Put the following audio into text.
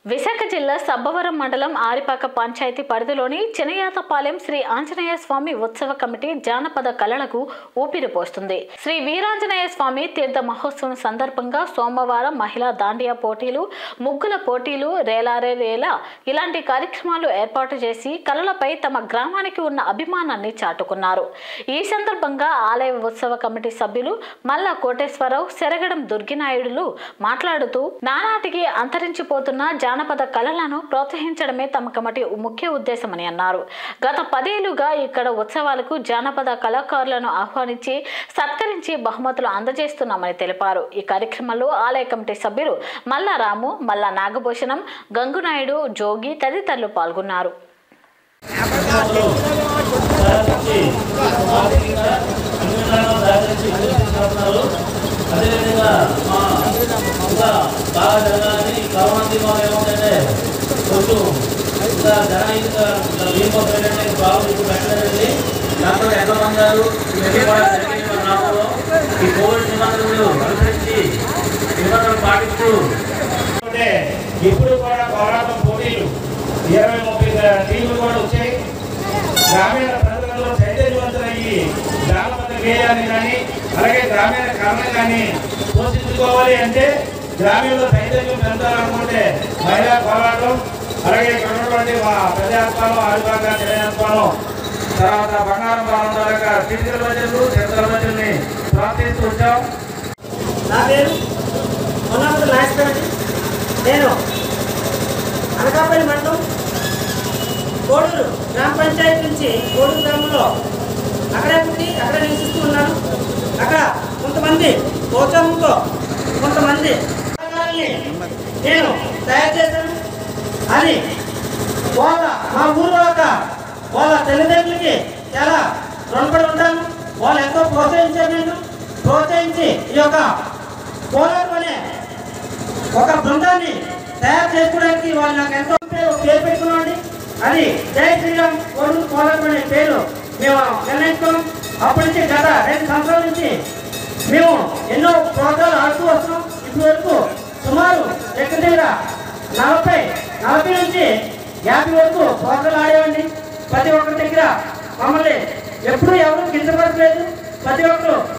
విశాఖ జిల్లా సబ్బవరం మండలం ఆరిపాక పంచాయతీ పరిధిలోని చినయాతపాలెం శ్రీ ఆంజనేయ స్వామి ఉత్సవ కమిటీ జానపద కళలకు ఊపిరి పోస్తుంది శ్రీ వీరాంజనేయ స్వామి తీర్థ మహోత్సవం సందర్భంగా సోమవారం మహిళా దాండియా పోటీలు ముగ్గుల పోటీలు రేలారే రేలా ఇలాంటి కార్యక్రమాలు ఏర్పాటు చేసి కళలపై తమ గ్రామానికి ఉన్న అభిమానాన్ని చాటుకున్నారు ఈ సందర్భంగా ఆలయ ఉత్సవ కమిటీ సభ్యులు మల్లా కోటేశ్వరరావు సెరగడం దుర్గినాయుడులు మాట్లాడుతూ నానాటికి అంతరించిపోతున్న జానపద కళలను ప్రోత్సహించడమే తమ కమిటీ ముఖ్య ఉద్దేశమని అన్నారు గత పదేళ్లుగా ఇక్కడ ఉత్సవాలకు జానపద కళాకారులను ఆహ్వానించి సత్కరించి బహుమతులు అందజేస్తున్నామని తెలిపారు ఈ కార్యక్రమంలో ఆలయ కమిటీ సభ్యులు మల్లా రాము మల్లా నాగభూషణం గంగునాయుడు జోగి తదితరులు పాల్గొన్నారు ఆర్థికంగా అన్నింటిలో సహకరించి చేస్తున్నారు అదేవిధంగా మా ఇంకా బాగా జరగాలని కరోనా దీపావళి ఏమవుతుందంటే కొంచెం ఇంకా జనహితంగా దీపం ఏంటంటే బాగా ఇప్పుడు పెట్టలేదు దాంట్లో ఎంతమంది గారు ఇవన్నీ కూడా జరిగినాయి మన గ్రామంలో ఈ కోవిడ్ నిబంధనలు అనుసరించి నిబంధనలు పాటిస్తూ అంటే ఇప్పుడు కూడా పోరాటం పోటీలు ఇరవై ముప్పై టీములు కూడా వచ్చాయి గ్రామీణ ప్రజలలో చైతన్యవంతులయ్యి జానపద గేయాన్ని కానీ అలాగే గ్రామీణ కళను కానీ పోషించుకోవాలి అంటే గ్రామీణలో చైతన్యం పెంచాలనుకుంటే మహిళా పోరాటం అలాగే ఇక్కడ ఉన్నటువంటి మా ప్రజాత్మలం ఆదివాగా తెలియజేస్తాను తర్వాత బంగారం పాలన ద్వారా చిటికల ప్రజలు చిత్ర ప్రజల్ని ప్రార్థిస్తూ వచ్చాం నా పేరు మొన్నపతి నాగేశ్వరరెడ్డి నేను అనకాపల్లి మండలం కోడూరు గ్రామ పంచాయతీ నుంచి కోడూరు గ్రామంలో అక్కడే పుట్టి అక్కడే నివసిస్తూ ఉన్నాను అక్కడ కొంతమంది ప్రోత్సాహంతో కొంతమంది కళాకారుల్ని నేను తయారు చేశాను అది వాళ్ళ మా ఊరు ఒక వాళ్ళ తల్లిదండ్రులకి చాలా రుణపడి ఉంటాను వాళ్ళు ఎంతో ప్రోత్సహించారు నేను ప్రోత్సహించి ఈ యొక్క పోరాటం అనే ఒక బృందాన్ని తయారు చేసుకోవడానికి వాళ్ళు నాకు ఎంతో పేరు పేరు పెట్టుకున్నామండి అది జై శ్రీరామ్ కోడూరు పోరాటం అనే పేరు మేము నిర్ణయించుకున్నాం అప్పటి నుంచి గత రెండు సంవత్సరాల నుంచి మేము ఎన్నో ప్రోగ్రాలు ఆడుతూ వస్తున్నాం ఇప్పటి వరకు సుమారు దగ్గర దగ్గర నలభై నలభై నుంచి యాభై వరకు ప్రోగ్రాలు ఆడేవండి ప్రతి ఒక్కరి దగ్గర మమ్మల్ని ఎప్పుడూ ఎవరు కించపడట్లేదు ప్రతి ఒక్కరు